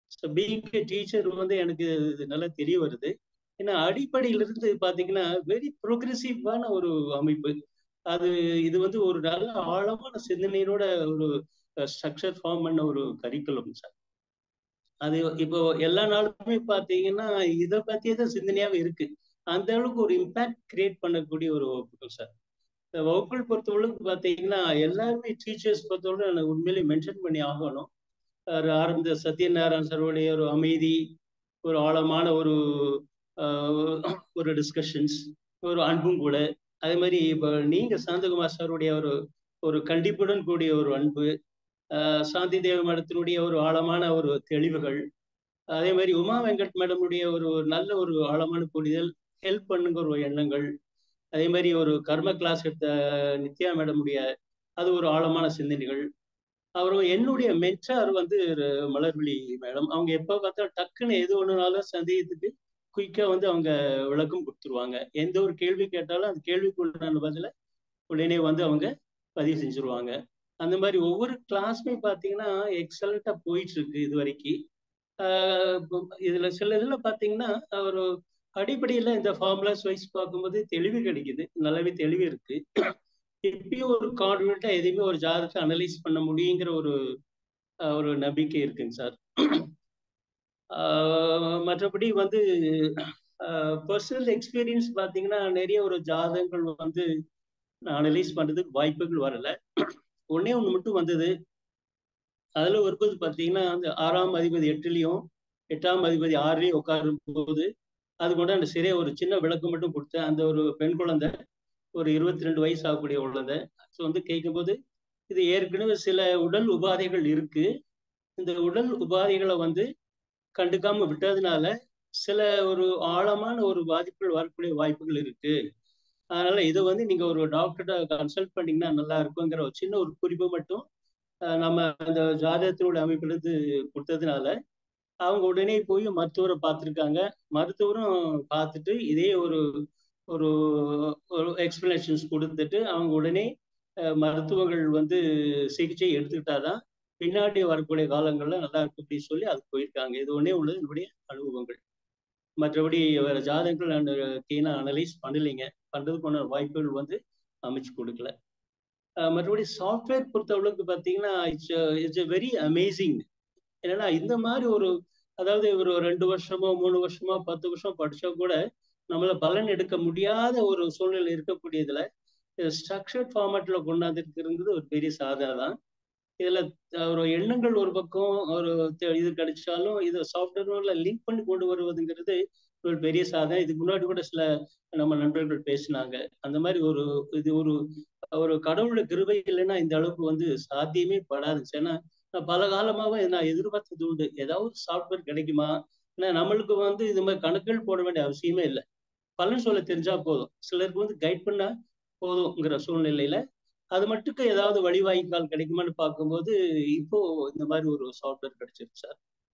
so being teacher வந்து எனக்கு இது நல்லா தெரிய வருது ஏன்னா அடிப்படையிலிருந்து பார்த்தீங்கன்னா வெரி ப்ரோக்ரெசிவான ஒரு அமைப்பு அது இது வந்து ஒரு நல்ல ஆழமான சிந்தனையோட ஒரு ஸ்ட்ரக்சர் ஃபார்ம் பண்ண ஒரு கரிக்குலம் சார் அது இப்போ எல்லா நாளுமே பார்த்தீங்கன்னா இதை பற்றியே தான் சிந்தனையாகவே இருக்கு அந்த அளவுக்கு ஒரு இம்பேக்ட் கிரியேட் பண்ணக்கூடிய ஒரு வகுப்புகள் சார் இந்த வகுப்புகள் பொறுத்தவரைக்கும் பார்த்தீங்கன்னா எல்லாருமே டீச்சர்ஸ் பொறுத்தவரை எனக்கு உண்மையிலேயே மென்ஷன் பண்ணி ஆகணும் ஆரம்ப சத்யநாராயண் சருடைய ஒரு அமைதி ஒரு ஆழமான ஒரு ஒரு டிஸ்கஷன்ஸ் ஒரு அன்பும் கூட அதே மாதிரி இப்போ நீங்க சாந்தகுமார் சாருடைய ஒரு ஒரு கண்டிப்புடன் கூடிய ஒரு அன்பு சாந்தி தேவ மேடத்தினுடைய ஒரு ஆழமான ஒரு தெளிவுகள் அதே மாதிரி உமா வெங்கட் மேடமுடைய ஒரு நல்ல ஒரு ஆழமான புரிதல் ஹெல்ப் பண்ணுங்க ஒரு எண்ணங்கள் அதே மாதிரி ஒரு கர்ம கிளாஸ் எடுத்த நித்யா மேடமுடைய அது ஒரு ஆழமான சிந்தனைகள் அப்புறம் என்னுடைய மென்டார் வந்து மலர்விழி மேடம் அவங்க எப்போ பார்த்தா டக்குன்னு எது ஒன்றுனாலும் சந்தேகத்துக்கு குயிக்காக வந்து அவங்க விளக்கம் கொடுத்துருவாங்க எந்த ஒரு கேள்வி கேட்டாலும் அந்த கேள்விக்குள்ளான பதில உடனே வந்து அவங்க பதிவு செஞ்சுருவாங்க அந்த மாதிரி ஒவ்வொரு கிளாஸுமே பார்த்தீங்கன்னா எக்ஸலண்ட்டாக போயிட்டு இருக்கு இது வரைக்கும் இதில் சில இதில் பார்த்தீங்கன்னா ஒரு அடிப்படையில் இந்த ஃபார்முலாஸ் வைஸ் பார்க்கும்போது தெளிவு கிடைக்குது நல்லாவே தெளிவு இருக்கு இப்பயும் ஒரு கான்ஃபிடென்ட்டாக எதையுமே ஒரு ஜாதகத்தை அனலைஸ் பண்ண முடியுங்கிற ஒரு ஒரு நம்பிக்கை இருக்குங்க சார் மற்றபடி வந்து பர்சனல் எக்ஸ்பீரியன்ஸ் பார்த்தீங்கன்னா நிறைய ஒரு ஜாதகங்கள் வந்து அனலைஸ் பண்ணுறதுக்கு வாய்ப்புகள் வரல ஒன்னே ஒன்று மட்டும் வந்தது அதில் வரும்போது பார்த்தீங்கன்னா அந்த ஆறாம் அதிபதி எட்டுலேயும் எட்டாம் அதிபதி ஆறுலேயும் உட்காரும் போது அது கொண்டு அந்த சிறைய ஒரு சின்ன விளக்கம் மட்டும் கொடுத்தேன் அந்த ஒரு பெண் குழந்தை ஒரு இருபத்தி ரெண்டு வயசு ஆகக்கூடிய குழந்தை ஸோ வந்து கேட்கும்போது இது ஏற்கனவே சில உடல் உபாதைகள் இருக்கு இந்த உடல் உபாதைகளை வந்து கண்டுக்காம விட்டதுனால சில ஒரு ஆழமான ஒரு பாதிப்புகள் வரக்கூடிய வாய்ப்புகள் இருக்கு அதனால இதை வந்து நீங்க ஒரு டாக்டர்கிட்ட கன்சல்ட் பண்ணீங்கன்னா நல்லா இருக்குங்கிற ஒரு சின்ன ஒரு குறிப்பு மட்டும் நம்ம அந்த ஜாதகத்தினோட அமைப்பிலிருந்து கொடுத்ததுனால அவங்க உடனே போய் மருத்துவரை பார்த்துருக்காங்க மருத்துவரும் பார்த்துட்டு இதே ஒரு ஒரு ஒரு எக்ஸ்பிளனேஷன்ஸ் கொடுத்துட்டு அவங்க உடனே மருத்துவங்கள் வந்து சிகிச்சை எடுத்துக்கிட்டாதான் பின்னாடி வரக்கூடிய காலங்கள்ல நல்லா இருக்கு அப்படின்னு சொல்லி அது போயிருக்காங்க இது ஒன்றே உள்ளது என்னுடைய அனுபவங்கள் மற்றபடி வேற ஜாதகங்கள் நான் கீழே அனலைஸ் பண்ணலைங்க பண்றதுக்கான வாய்ப்புகள் வந்து அமைச்சு கொடுக்கல மற்றபடி சாஃப்ட்வேர் பொறுத்தவளுக்கு பார்த்தீங்கன்னா it's it's a very amazing என்னன்னா இந்த மாதிரி ஒரு அதாவது ஒரு ரெண்டு வருஷமோ மூணு வருஷமோ பத்து வருஷம் படிச்சா கூட நம்மள பலன் எடுக்க முடியாத ஒரு சூழ்நிலை இருக்கக்கூடியதுல ஸ்ட்ரக்சர்ட் ஃபார்மேட்ல கொண்டாந்துருக்கிறது ஒரு பெரிய சாதனை தான் இதுல ஒரு எண்ணங்கள் ஒரு பக்கம் ஒரு இது கிடைச்சாலும் இது சாஃப்ட்வேர்ல லிங்க் பண்ணி கொண்டு வருவதுங்கிறது ஒரு பெரிய சாதனை இதுக்கு முன்னாடி கூட சில நம்ம நண்பர்கள் பேசினாங்க அந்த மாதிரி ஒரு இது ஒரு ஒரு கடவுளோட கிருபை இல்லைன்னா இந்த அளவுக்கு வந்து சாத்தியமே படாது ஏன்னா நான் பல காலமாவே நான் எதிர்பார்த்தது உண்டு ஏதாவது சாஃப்ட்வேர் கிடைக்குமா ஏன்னா நம்மளுக்கு வந்து இது மாதிரி கணக்குகள் போட வேண்டிய அவசியமே இல்லை பலன் சொல்ல தெரிஞ்சா போதும் சிலருக்கு வந்து கைட் பண்ணா போதுங்கிற சூழ்நிலையில அது மட்டுக்கு ஏதாவது வழிவாய்க்கால் கிடைக்குமான்னு பார்க்கும்போது இப்போ இந்த மாதிரி ஒரு சாஃப்ட்வேர் கிடைச்சிருக்கு சார்